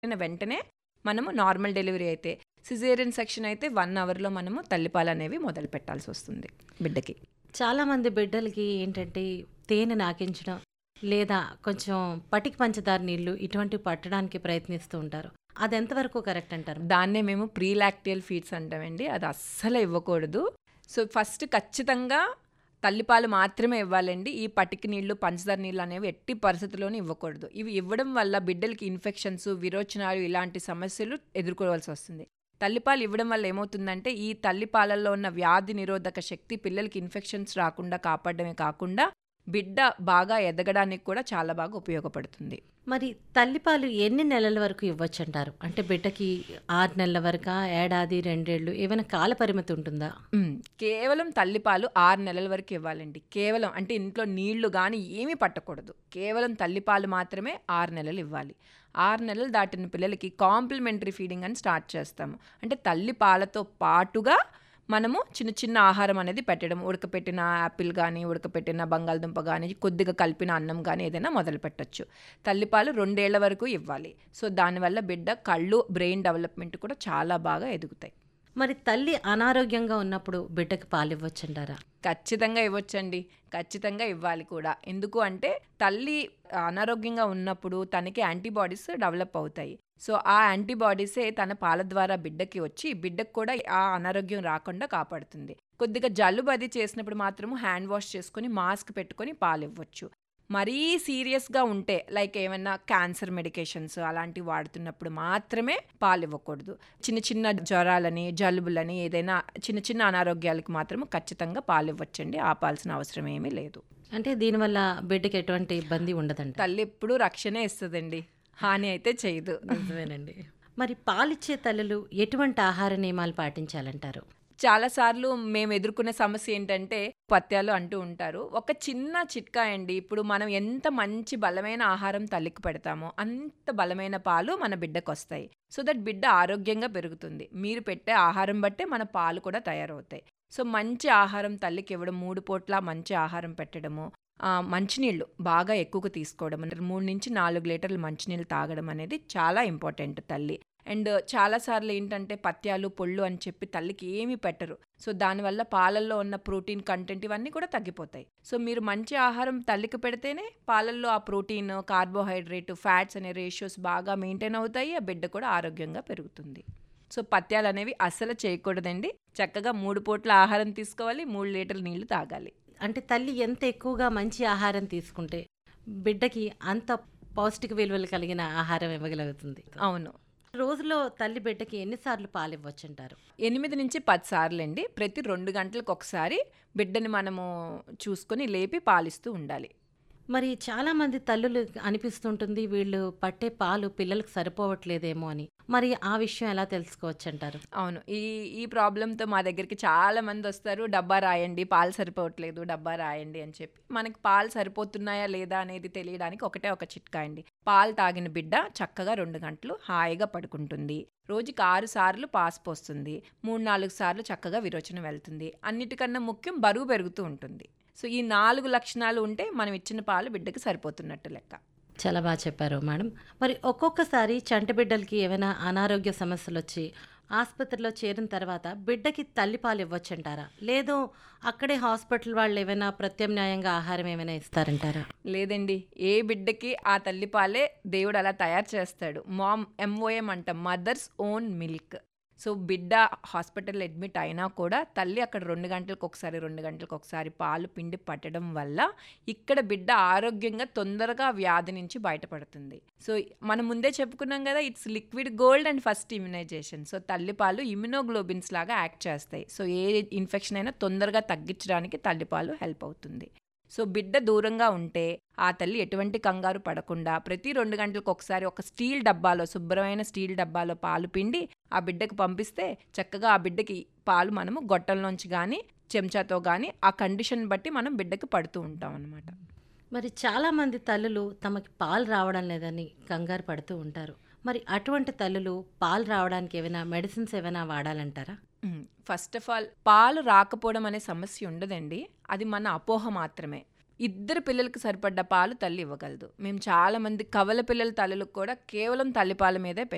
అయిన వెంటనే మనము నార్మల్ డెలివరీ అయితే సిజేరియన్ సెక్షన్ అయితే వన్ అవర్లో మనము తల్లిపాలు అనేవి మొదలు పెట్టాల్సి వస్తుంది బిడ్డకి చాలామంది బిడ్డలకి ఏంటంటే తేనె నాకించడం లేదా కొంచెం పటికి పంచదార నీళ్లు ఇటువంటివి పట్టడానికి ప్రయత్నిస్తూ ఉంటారు అది ఎంతవరకు కరెక్ట్ అంటారు దాన్నే మేము ప్రీలాక్టియల్ ఫీడ్స్ అంటామండి అది అస్సలు ఇవ్వకూడదు సో ఫస్ట్ ఖచ్చితంగా తల్లిపాలు మాత్రమే ఇవ్వాలండి ఈ పటికి నీళ్లు పంచదార నీళ్ళు అనేవి ఎట్టి పరిస్థితుల్లోనూ ఇవ్వకూడదు ఇవి ఇవ్వడం వల్ల బిడ్డలకి ఇన్ఫెక్షన్స్ విరోచనాలు ఇలాంటి సమస్యలు ఎదుర్కోవాల్సి వస్తుంది తల్లిపాలు ఇవ్వడం వల్ల ఏమవుతుందంటే ఈ తల్లిపాలల్లో ఉన్న వ్యాధి నిరోధక శక్తి పిల్లలకి ఇన్ఫెక్షన్స్ రాకుండా కాపాడమే కాకుండా బిడ్డ బాగా ఎదగడానికి కూడా చాలా బాగా ఉపయోగపడుతుంది మరి తల్లిపాలు ఎన్ని నెలల వరకు ఇవ్వచ్చు అంటారు అంటే బిడ్డకి ఆరు నెలల వరకా ఏడాది రెండేళ్ళు ఏమైనా కాల పరిమితి ఉంటుందా మ్మ్. కేవలం తల్లిపాలు ఆరు నెలల వరకు ఇవ్వాలండి కేవలం అంటే ఇంట్లో నీళ్లు కానీ ఏమీ పట్టకూడదు కేవలం తల్లిపాలు మాత్రమే ఆరు నెలలు ఇవ్వాలి ఆరు నెలలు దాటిన పిల్లలకి కాంప్లిమెంటరీ ఫీడింగ్ అని స్టార్ట్ చేస్తాము అంటే తల్లి పాలతో పాటుగా మనము చిన్న చిన్న ఆహారం అనేది పెట్టడం ఉడకపెట్టిన యాపిల్ కానీ ఉడకపెట్టిన బంగాళదుంప కానీ కొద్దిగా కలిపిన అన్నం కానీ ఏదైనా మొదలు పెట్టచ్చు తల్లిపాలు రెండేళ్ల వరకు ఇవ్వాలి సో దానివల్ల బిడ్డ కళ్ళు బ్రెయిన్ డెవలప్మెంట్ కూడా చాలా బాగా ఎదుగుతాయి మరి తల్లి అనారోగ్యంగా ఉన్నప్పుడు బిడ్డకి పాలు ఇవ్వచ్చు అంటారా ఖచ్చితంగా ఇవ్వచ్చండి ఖచ్చితంగా ఇవ్వాలి కూడా ఎందుకు అంటే తల్లి అనారోగ్యంగా ఉన్నప్పుడు తనకి యాంటీబాడీస్ డెవలప్ అవుతాయి సో ఆ యాంటీబాడీసే తన పాల ద్వారా బిడ్డకి వచ్చి బిడ్డకు కూడా ఆ అనారోగ్యం రాకుండా కాపాడుతుంది కొద్దిగా జలుబు అది చేసినప్పుడు మాత్రము హ్యాండ్ వాష్ చేసుకొని మాస్క్ పెట్టుకొని పాలు ఇవ్వచ్చు మరీ సీరియస్గా ఉంటే లైక్ ఏమైనా క్యాన్సర్ మెడికేషన్స్ అలాంటివి వాడుతున్నప్పుడు మాత్రమే పాలు ఇవ్వకూడదు చిన్న చిన్న జ్వరాలని జలుబులని ఏదైనా చిన్న చిన్న అనారోగ్యాలకు మాత్రం ఖచ్చితంగా పాలు ఇవ్వచ్చండి ఆపాల్సిన అవసరం ఏమీ లేదు అంటే దీనివల్ల బిడ్డకి ఎటువంటి ఇబ్బంది ఉండదంట తల్లి ఎప్పుడు రక్షణే ఇస్తుందండి హాని అయితే చేయదు నిజమేనండి మరి పాలిచ్చే తల్లులు ఎటువంటి ఆహార నియమాలు పాటించాలంటారు చాలాసార్లు మేము ఎదుర్కొనే సమస్య ఏంటంటే పత్యాలు అంటూ ఉంటారు ఒక చిన్న చిట్కా అండి ఇప్పుడు మనం ఎంత మంచి బలమైన ఆహారం తల్లికి పెడతామో అంత బలమైన పాలు మన బిడ్డకు వస్తాయి సో దట్ బిడ్డ ఆరోగ్యంగా పెరుగుతుంది మీరు పెట్టే ఆహారం బట్టే మన పాలు కూడా తయారవుతాయి సో మంచి ఆహారం తల్లికి ఇవ్వడం మూడు పూట్ల మంచి ఆహారం పెట్టడము ఆ, మంచినీళ్ళు బాగా ఎక్కువగా తీసుకోవడం అంటే మూడు నుంచి నాలుగు లీటర్లు మంచినీళ్ళు తాగడం అనేది చాలా ఇంపార్టెంట్ తల్లి అండ్ చాలాసార్లు ఏంటంటే పత్యాలు పొళ్ళు అని చెప్పి తల్లికి ఏమీ పెట్టరు సో దానివల్ల పాలల్లో ఉన్న ప్రోటీన్ కంటెంట్ ఇవన్నీ కూడా తగ్గిపోతాయి సో మీరు మంచి ఆహారం తల్లికి పెడితేనే పాలల్లో ఆ ప్రోటీన్ కార్బోహైడ్రేట్ ఫ్యాట్స్ అనే రేషియోస్ బాగా మెయింటైన్ అవుతాయి ఆ బిడ్డ కూడా ఆరోగ్యంగా పెరుగుతుంది సో పత్యాలు అనేవి అస్సలు చేయకూడదండి చక్కగా మూడు పూట్ల ఆహారం తీసుకోవాలి మూడు లీటర్ల నీళ్లు తాగాలి అంటే తల్లి ఎంత ఎక్కువగా మంచి ఆహారం తీసుకుంటే బిడ్డకి అంత పౌష్టిక విలువలు కలిగిన ఆహారం ఇవ్వగలుగుతుంది అవును రోజులో తల్లి బిడ్డకి ఎన్నిసార్లు పాలు ఇవ్వచ్చు అంటారు ఎనిమిది నుంచి పది సార్లు అండి ప్రతి రెండు గంటలకు ఒకసారి బిడ్డని మనము చూసుకొని లేపి పాలిస్తూ ఉండాలి మరి చాలా మంది తల్లులు అనిపిస్తుంటుంది వీళ్ళు పట్టే పాలు పిల్లలకు సరిపోవట్లేదేమో అని మరి ఆ విషయం ఎలా తెలుసుకోవచ్చు అంటారు అవును ఈ ఈ ప్రాబ్లంతో మా దగ్గరికి చాలా మంది వస్తారు డబ్బా రాయండి పాలు సరిపోవట్లేదు డబ్బా రాయండి అని చెప్పి మనకి పాలు సరిపోతున్నాయా లేదా అనేది తెలియడానికి ఒకటే ఒక చిట్కా అండి పాలు తాగిన బిడ్డ చక్కగా రెండు గంటలు హాయిగా పడుకుంటుంది రోజుకి ఆరు సార్లు పాస్ పోస్తుంది మూడు నాలుగు సార్లు చక్కగా విరోచన వెళ్తుంది అన్నిటికన్నా ముఖ్యం బరువు పెరుగుతూ ఉంటుంది సో ఈ నాలుగు లక్షణాలు ఉంటే మనం ఇచ్చిన పాలు బిడ్డకి సరిపోతున్నట్టు లెక్క చాలా బాగా చెప్పారు మేడం మరి ఒక్కొక్కసారి చంటి బిడ్డలకి ఏమైనా అనారోగ్య సమస్యలు వచ్చి ఆసుపత్రిలో చేరిన తర్వాత బిడ్డకి తల్లిపాలు ఇవ్వచ్చు అంటారా లేదు అక్కడే హాస్పిటల్ వాళ్ళు ఏమైనా ప్రత్యామ్నాయంగా ఆహారం ఏమైనా ఇస్తారంటారా లేదండి ఏ బిడ్డకి ఆ తల్లిపాలే దేవుడు అలా తయారు చేస్తాడు మామ్ ఎంఓఎం అంట మదర్స్ ఓన్ మిల్క్ సో బిడ్డ హాస్పిటల్ అడ్మిట్ అయినా కూడా తల్లి అక్కడ రెండు గంటలకు ఒకసారి రెండు గంటలకు ఒకసారి పాలు పిండి పట్టడం వల్ల ఇక్కడ బిడ్డ ఆరోగ్యంగా తొందరగా వ్యాధి నుంచి బయటపడుతుంది సో మనం ముందే చెప్పుకున్నాం కదా it's liquid gold and first immunisation so తల్లిపాలు ఇమ్యునోగ్లోబిన్స్ లాగా యాక్ట్ చేస్తాయి సో ఏ ఇన్ఫెక్షన్ అయినా తొందరగా తగ్గించడానికి తల్లిపాలు హెల్ప్ అవుతుంది సో బిడ్డ దూరంగా ఉంటే ఆ తల్లి ఎటువంటి కంగారు పడకుండా ప్రతి రెండు గంటలకు ఒకసారి ఒక స్టీల్ డబ్బాలో శుభ్రమైన స్టీల్ డబ్బాలో పాలు పిండి ఆ బిడ్డకు పంపిస్తే చక్కగా ఆ బిడ్డకి పాలు మనము గొట్టంలోంచి కానీ చెంచాతో కానీ ఆ కండిషన్ బట్టి మనం బిడ్డకి పడుతూ ఉంటాం అనమాట మరి చాలామంది తల్లులు తమకి పాలు రావడం లేదని కంగారు పడుతూ ఉంటారు మరి అటువంటి తల్లులు పాలు రావడానికి ఏమైనా మెడిసిన్స్ ఏమైనా వాడాలంటారా ఫస్ట్ ఆఫ్ ఆల్ పాలు రాకపోవడం అనే సమస్య ఉండదండి అది మన అపోహ మాత్రమే ఇద్దరు పిల్లలకు సరిపడ్డ పాలు తల్లి ఇవ్వగలదు మేము చాలా మంది కవల పిల్లల తల్లులకు కూడా కేవలం తల్లిపాల మీదే